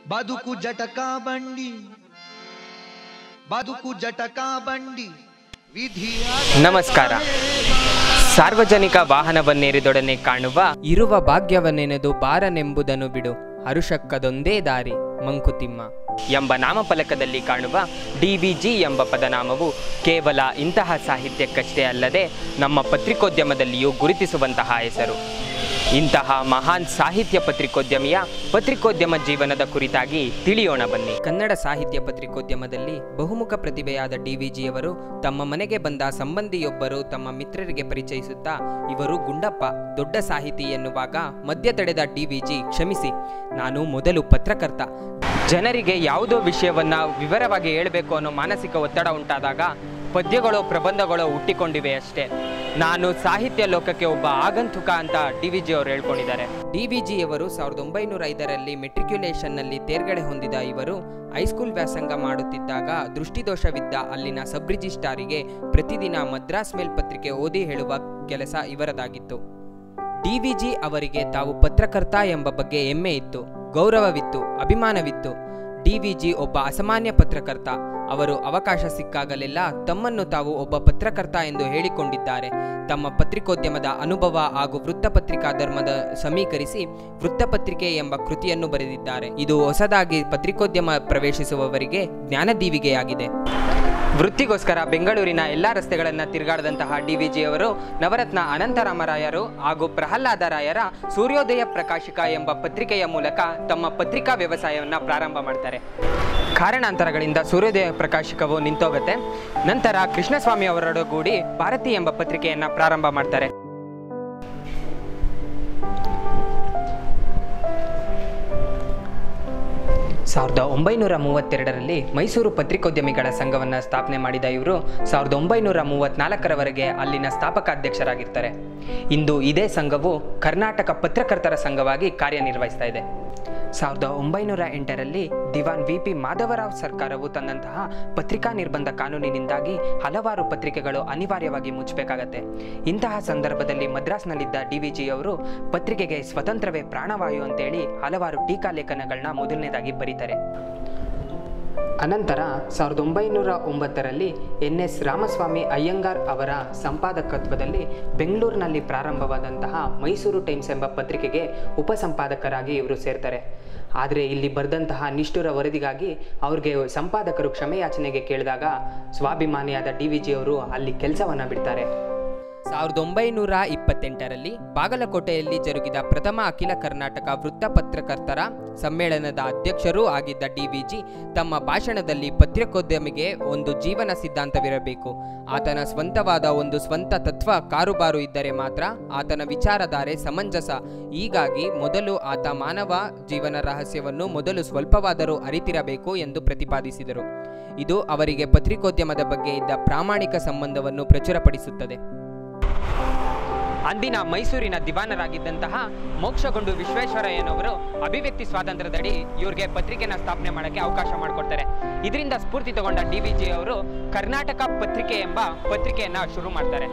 ಬದುಕು ಜಟಕಾ ಬಂಡಿ ಬದುಕು ಜಟಕಾ ಬಂಡಿ ವಿಧಿಯ ನಮಸ್ಕಾರ ಸಾರ್ವಜನಿಕ ವಾಹನವನ್ನೇರಿದೊಡನೆ ಕಾಣುವ ಇರುವ ಭಾಗ್ಯವನ್ನೆನೆದು ಬಾರನೆಂಬುದನ್ನು ಬಿಡು ಹರುಷಕ್ಕದೊಂದೇ ದಾರಿ ಮಂಕುತಿಮ್ಮ ಎಂಬ ನಾಮಫಲಕದಲ್ಲಿ ಕಾಣುವ ಡಿವಿಜಿ ಎಂಬ ಪದನಾಮವು ಕೇವಲ ಇಂತಹ ಸಾಹಿತ್ಯಕ್ಕಷ್ಟೇ ಅಲ್ಲದೆ ನಮ್ಮ ಪತ್ರಿಕೋದ್ಯಮದಲ್ಲಿಯೂ ಗುರುತಿಸುವಂತಹ ಹೆಸರು ಇಂತಹ ಮಹಾನ್ ಸಾಹಿತ್ಯ ಪತ್ರಿಕೋದ್ಯಮಿಯ ಪತ್ರಿಕೋದ್ಯಮ ಜೀವನದ ಕುರಿತಾಗಿ ತಿಳಿಯೋಣ ಬನ್ನಿ ಕನ್ನಡ ಸಾಹಿತ್ಯ ಪತ್ರಿಕೋದ್ಯಮದಲ್ಲಿ ಬಹುಮುಖ ಪ್ರತಿಭೆಯಾದ ಡಿವಿಜಿಯವರು ತಮ್ಮ ಮನೆಗೆ ಬಂದ ಸಂಬಂಧಿಯೊಬ್ಬರು ತಮ್ಮ ಮಿತ್ರರಿಗೆ ಪರಿಚಯಿಸುತ್ತಾ ಇವರು ಗುಂಡಪ್ಪ ದೊಡ್ಡ ಸಾಹಿತಿ ಎನ್ನುವಾಗ ಮಧ್ಯ ತಡೆದ ಡಿವಿಜಿ ಕ್ಷಮಿಸಿ ನಾನು ಮೊದಲು ಪತ್ರಕರ್ತ ಜನರಿಗೆ ಯಾವುದೋ ವಿಷಯವನ್ನ ವಿವರವಾಗಿ ಹೇಳಬೇಕು ಅನ್ನೋ ಮಾನಸಿಕ ಒತ್ತಡ ಉಂಟಾದಾಗ ಪದ್ಯಗಳು ಪ್ರಬಂಧಗಳು ಹುಟ್ಟಿಕೊಂಡಿವೆ ಅಷ್ಟೇ ನಾನು ಸಾಹಿತ್ಯ ಲೋಕಕ್ಕೆ ಒಬ್ಬ ಆಗಂತುಕ ಅಂತ ಡಿ ವಿ ಜಿ ಅವರು ಹೇಳ್ಕೊಂಡಿದ್ದಾರೆ ಡಿ ವಿ ಜಿ ಅವರು ಸಾವಿರದ ಒಂಬೈನೂರ ಐದರಲ್ಲಿ ಮೆಟ್ರಿಕ್ಯುಲೇಷನ್ನಲ್ಲಿ ತೇರ್ಗಡೆ ಹೊಂದಿದ ಇವರು ಹೈಸ್ಕೂಲ್ ವ್ಯಾಸಂಗ ಮಾಡುತ್ತಿದ್ದಾಗ ದೃಷ್ಟಿದೋಷವಿದ್ದ ಅಲ್ಲಿನ ಸಬ್ ರಿಜಿಸ್ಟ್ರಾರಿಗೆ ಪ್ರತಿದಿನ ಮದ್ರಾಸ್ ಮೇಲ್ ಪತ್ರಿಕೆ ಓದಿ ಹೇಳುವ ಕೆಲಸ ಇವರದಾಗಿತ್ತು ಡಿವಿಜಿ ಅವರಿಗೆ ತಾವು ಪತ್ರಕರ್ತ ಎಂಬ ಬಗ್ಗೆ ಹೆಮ್ಮೆ ಇತ್ತು ಗೌರವವಿತ್ತು ಅಭಿಮಾನವಿತ್ತು ಡಿವಿಜಿ ಒಬ್ಬ ಅಸಾಮಾನ್ಯ ಪತ್ರಕರ್ತ ಅವರು ಅವಕಾಶ ಸಿಕ್ಕಾಗಲೆಲ್ಲ ತಮ್ಮನ್ನು ತಾವು ಒಬ್ಬ ಪತ್ರಕರ್ತ ಎಂದು ಹೇಳಿಕೊಂಡಿದ್ದಾರೆ ತಮ್ಮ ಪತ್ರಿಕೋದ್ಯಮದ ಅನುಭವ ಹಾಗೂ ವೃತ್ತಪತ್ರಿಕಾ ಧರ್ಮದ ಸಮೀಕರಿಸಿ ವೃತ್ತಪತ್ರಿಕೆ ಎಂಬ ಕೃತಿಯನ್ನು ಬರೆದಿದ್ದಾರೆ ಇದು ಹೊಸದಾಗಿ ಪತ್ರಿಕೋದ್ಯಮ ಪ್ರವೇಶಿಸುವವರಿಗೆ ಜ್ಞಾನದೀವಿಗೆಯಾಗಿದೆ ವೃತ್ತಿಗೋಸ್ಕರ ಬೆಂಗಳೂರಿನ ಎಲ್ಲ ರಸ್ತೆಗಳನ್ನು ತಿರುಗಾಡದಂತಹ ಡಿ ವಿ ಜಿಯವರು ನವರತ್ನ ಅನಂತರಾಮರಾಯರು ಹಾಗೂ ಪ್ರಹ್ಲಾದರಾಯರ ಸೂರ್ಯೋದಯ ಪ್ರಕಾಶಿಕ ಎಂಬ ಪತ್ರಿಕೆಯ ಮೂಲಕ ತಮ್ಮ ಪತ್ರಿಕಾ ವ್ಯವಸಾಯವನ್ನು ಪ್ರಾರಂಭ ಮಾಡ್ತಾರೆ ಕಾರಣಾಂತರಗಳಿಂದ ಸೂರ್ಯೋದಯ ಪ್ರಕಾಶಿಕವು ನಿಂತೋಗುತ್ತೆ ನಂತರ ಕೃಷ್ಣಸ್ವಾಮಿ ಅವರೊಡಗೂಡಿ ಭಾರತಿ ಎಂಬ ಪತ್ರಿಕೆಯನ್ನು ಪ್ರಾರಂಭ ಮಾಡ್ತಾರೆ ಸಾವಿರದ ಒಂಬೈನೂರ ಮೂವತ್ತೆರಡರಲ್ಲಿ ಮೈಸೂರು ಪತ್ರಿಕೋದ್ಯಮಿಗಳ ಸಂಘವನ್ನು ಸ್ಥಾಪನೆ ಮಾಡಿದ ಇವರು ಸಾವಿರದ ಒಂಬೈನೂರ ಮೂವತ್ತ್ನಾಲ್ಕರವರೆಗೆ ಅಲ್ಲಿನ ಸ್ಥಾಪಕ ಅಧ್ಯಕ್ಷರಾಗಿರ್ತಾರೆ ಇಂದು ಇದೇ ಸಂಘವು ಕರ್ನಾಟಕ ಪತ್ರಕರ್ತರ ಸಂಘವಾಗಿ ಕಾರ್ಯನಿರ್ವಹಿಸ್ತಾ ಇದೆ ಸಾವಿರದ ಒಂಬೈನೂರ ಎಂಟರಲ್ಲಿ ದಿವಾನ್ ವಿ ಪಿ ಮಾಧವರಾವ್ ಸರ್ಕಾರವು ತಂದಂತಹ ಪತ್ರಿಕಾ ನಿರ್ಬಂಧ ಕಾನೂನಿನಿಂದಾಗಿ ಹಲವಾರು ಪತ್ರಿಕೆಗಳು ಅನಿವಾರ್ಯವಾಗಿ ಮುಚ್ಚಬೇಕಾಗತ್ತೆ ಇಂತಹ ಸಂದರ್ಭದಲ್ಲಿ ಮದ್ರಾಸ್ನಲ್ಲಿದ್ದ ಡಿ ವಿ ಜಿ ಅವರು ಪತ್ರಿಕೆಗೆ ಸ್ವತಂತ್ರವೇ ಪ್ರಾಣವಾಯು ಅಂತೇಳಿ ಹಲವಾರು ಟೀಕಾ ಲೇಖನಗಳನ್ನ ಮೊದಲನೇದಾಗಿ ಬರೀತಾರೆ ಅನಂತರ ಸಾವಿರದ ಒಂಬೈನೂರ ಒಂಬತ್ತರಲ್ಲಿ ಎನ್ ಎಸ್ ರಾಮಸ್ವಾಮಿ ಅಯ್ಯಂಗಾರ್ ಅವರ ಸಂಪಾದಕತ್ವದಲ್ಲಿ ಬೆಂಗಳೂರಿನಲ್ಲಿ ಪ್ರಾರಂಭವಾದಂತಹ ಮೈಸೂರು ಟೈಮ್ಸ್ ಎಂಬ ಪತ್ರಿಕೆಗೆ ಉಪಸಂಪಾದಕರಾಗಿ ಇವರು ಸೇರ್ತಾರೆ ಆದರೆ ಇಲ್ಲಿ ಬರೆದಂತಹ ನಿಷ್ಠುರ ವರದಿಗಾಗಿ ಅವ್ರಿಗೆ ಸಂಪಾದಕರು ಕ್ಷಮೆಯಾಚನೆಗೆ ಕೇಳಿದಾಗ ಸ್ವಾಭಿಮಾನಿಯಾದ ಡಿ ವಿ ಜಿ ಅವರು ಅಲ್ಲಿ ಕೆಲಸವನ್ನು ಬಿಡ್ತಾರೆ ಸಾವಿರದ ಒಂಬೈನೂರ ಇಪ್ಪತ್ತೆಂಟರಲ್ಲಿ ಬಾಗಲಕೋಟೆಯಲ್ಲಿ ಜರುಗಿದ ಪ್ರಥಮ ಅಖಿಲ ಕರ್ನಾಟಕ ವೃತ್ತಪತ್ರಕರ್ತರ ಸಮ್ಮೇಳನದ ಅಧ್ಯಕ್ಷರೂ ಆಗಿದ್ದ ಡಿವಿಜಿ ತಮ್ಮ ಭಾಷಣದಲ್ಲಿ ಪತ್ರಿಕೋದ್ಯಮಿಗೆ ಒಂದು ಜೀವನ ಸಿದ್ಧಾಂತವಿರಬೇಕು ಆತನ ಸ್ವಂತವಾದ ಒಂದು ಸ್ವಂತ ತತ್ವ ಕಾರುಬಾರು ಇದ್ದರೆ ಮಾತ್ರ ಆತನ ವಿಚಾರಧಾರೆ ಸಮಂಜಸ ಹೀಗಾಗಿ ಮೊದಲು ಆತ ಮಾನವ ಜೀವನ ರಹಸ್ಯವನ್ನು ಮೊದಲು ಸ್ವಲ್ಪವಾದರೂ ಅರಿತಿರಬೇಕು ಎಂದು ಪ್ರತಿಪಾದಿಸಿದರು ಇದು ಅವರಿಗೆ ಪತ್ರಿಕೋದ್ಯಮದ ಬಗ್ಗೆ ಇದ್ದ ಪ್ರಾಮಾಣಿಕ ಸಂಬಂಧವನ್ನು ಪ್ರಚುರಪಡಿಸುತ್ತದೆ ಅಂದಿನ ಮೈಸೂರಿನ ದಿವಾನರಾಗಿದ್ದಂತಹ ಮೋಕ್ಷಗೊಂಡು ವಿಶ್ವೇಶ್ವರಯ್ಯನವರು ಅಭಿವ್ಯಕ್ತಿ ಸ್ವಾತಂತ್ರ್ಯದಡಿ ಇವ್ರಿಗೆ ಪತ್ರಿಕೆನ ಸ್ಥಾಪನೆ ಮಾಡೋಕ್ಕೆ ಅವಕಾಶ ಮಾಡಿಕೊಡ್ತಾರೆ ಇದರಿಂದ ಸ್ಫೂರ್ತಿ ತಗೊಂಡ ಡಿ ವಿ ಜಿ ಅವರು ಕರ್ನಾಟಕ ಪತ್ರಿಕೆ ಎಂಬ ಪತ್ರಿಕೆಯನ್ನ ಶುರು ಮಾಡ್ತಾರೆ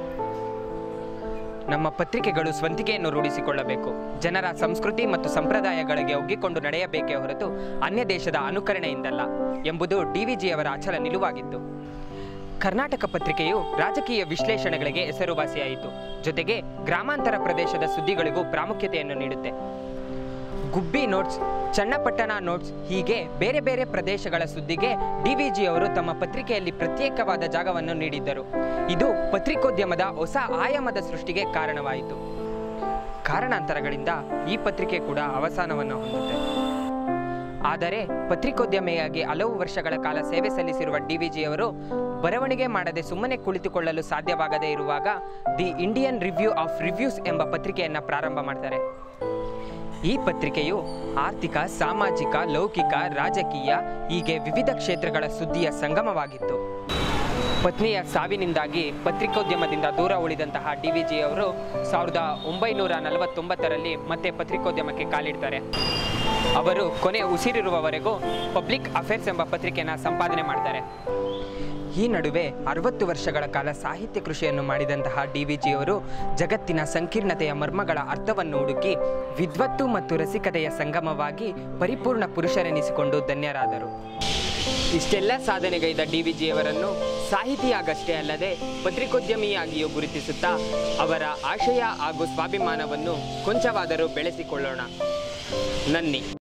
ನಮ್ಮ ಪತ್ರಿಕೆಗಳು ಸ್ವಂತಿಕೆಯನ್ನು ರೂಢಿಸಿಕೊಳ್ಳಬೇಕು ಜನರ ಸಂಸ್ಕೃತಿ ಮತ್ತು ಸಂಪ್ರದಾಯಗಳಿಗೆ ಒಗ್ಗಿಕೊಂಡು ನಡೆಯಬೇಕೇ ಹೊರತು ಅನ್ಯ ದೇಶದ ಅನುಕರಣೆಯಿಂದಲ್ಲ ಎಂಬುದು ಡಿವಿಜಿಯವರ ಅಚಲ ನಿಲುವಾಗಿತ್ತು ಕರ್ನಾಟಕ ಪತ್ರಿಕೆಯು ರಾಜಕೀಯ ವಿಶ್ಲೇಷಣೆಗಳಿಗೆ ಹೆಸರುವಾಸಿಯಾಯಿತು ಜೊತೆಗೆ ಗ್ರಾಮಾಂತರ ಪ್ರದೇಶದ ಸುದ್ದಿಗಳಿಗೂ ಪ್ರಾಮುಖ್ಯತೆಯನ್ನು ನೀಡುತ್ತೆ ಗುಬ್ಬಿ ನೋಟ್ಸ್ ಚನ್ನಪಟ್ಟಣ ನೋಟ್ಸ್ ಹೀಗೆ ಬೇರೆ ಬೇರೆ ಪ್ರದೇಶಗಳ ಸುದ್ದಿಗೆ ಡಿವಿಜಿ ಅವರು ತಮ್ಮ ಪತ್ರಿಕೆಯಲ್ಲಿ ಪ್ರತ್ಯೇಕವಾದ ಜಾಗವನ್ನು ನೀಡಿದ್ದರು ಇದು ಪತ್ರಿಕೋದ್ಯಮದ ಹೊಸ ಆಯಾಮದ ಸೃಷ್ಟಿಗೆ ಕಾರಣವಾಯಿತು ಕಾರಣಾಂತರಗಳಿಂದ ಈ ಪತ್ರಿಕೆ ಕೂಡ ಅವಸಾನವನ್ನು ಹೊಂದುತ್ತೆ ಆದರೆ ಪತ್ರಿಕೋದ್ಯಮಿಯಾಗಿ ಹಲವು ವರ್ಷಗಳ ಕಾಲ ಸೇವೆ ಸಲ್ಲಿಸಿರುವ ಡಿವಿಜಿ ಅವರು ಬರವಣಿಗೆ ಮಾಡದೆ ಸುಮ್ಮನೆ ಕುಳಿತುಕೊಳ್ಳಲು ಸಾಧ್ಯವಾಗದೇ ಇರುವಾಗ the Indian review of reviews ಎಂಬ ಪತ್ರಿಕೆಯನ್ನ ಪ್ರಾರಂಭ ಮಾಡ್ತಾರೆ ಈ ಪತ್ರಿಕೆಯು ಆರ್ಥಿಕ ಸಾಮಾಜಿಕ ಲೌಕಿಕ ರಾಜಕೀಯ ಹೀಗೆ ವಿವಿಧ ಕ್ಷೇತ್ರಗಳ ಸುದ್ದಿಯ ಸಂಗಮವಾಗಿತ್ತು ಪತ್ನಿಯ ಸಾವಿನಿಂದಾಗಿ ಪತ್ರಿಕೋದ್ಯಮದಿಂದ ದೂರ ಉಳಿದಂತಹ ಡಿ ವಿ ಜಿ ಅವರು ಸಾವಿರದ ಒಂಬೈನೂರ ನಲವತ್ತೊಂಬತ್ತರಲ್ಲಿ ಮತ್ತೆ ಪತ್ರಿಕೋದ್ಯಮಕ್ಕೆ ಕಾಲಿಡ್ತಾರೆ ಅವರು ಕೊನೆ ಉಸಿರಿರುವವರೆಗೂ ಪಬ್ಲಿಕ್ ಅಫೇರ್ಸ್ ಎಂಬ ಪತ್ರಿಕೆಯನ್ನು ಸಂಪಾದನೆ ಮಾಡ್ತಾರೆ ಈ ನಡುವೆ ಅರವತ್ತು ವರ್ಷಗಳ ಕಾಲ ಸಾಹಿತ್ಯ ಕೃಷಿಯನ್ನು ಮಾಡಿದಂತಹ ಡಿ ವಿ ಜಿಯವರು ಜಗತ್ತಿನ ಸಂಕೀರ್ಣತೆಯ ಮರ್ಮಗಳ ಅರ್ಥವನ್ನು ಹುಡುಕಿ ವಿದ್ವತ್ತು ಮತ್ತು ರಸಿಕತೆಯ ಸಂಗಮವಾಗಿ ಪರಿಪೂರ್ಣ ಪುರುಷರೆನಿಸಿಕೊಂಡು ಧನ್ಯರಾದರು ಇಷ್ಟೆಲ್ಲ ಸಾಧನೆಗೈದ ಡಿ ವಿ ಜಿಯವರನ್ನು ಸಾಹಿತಿಯಾಗಷ್ಟೇ ಅಲ್ಲದೆ ಪತ್ರಿಕೋದ್ಯಮಿಯಾಗಿಯೂ ಗುರುತಿಸುತ್ತಾ ಅವರ ಆಶಯ ಹಾಗೂ ಸ್ವಾಭಿಮಾನವನ್ನು ಕೊಂಚವಾದರೂ ಬೆಳೆಸಿಕೊಳ್ಳೋಣ ನನ್ನಿ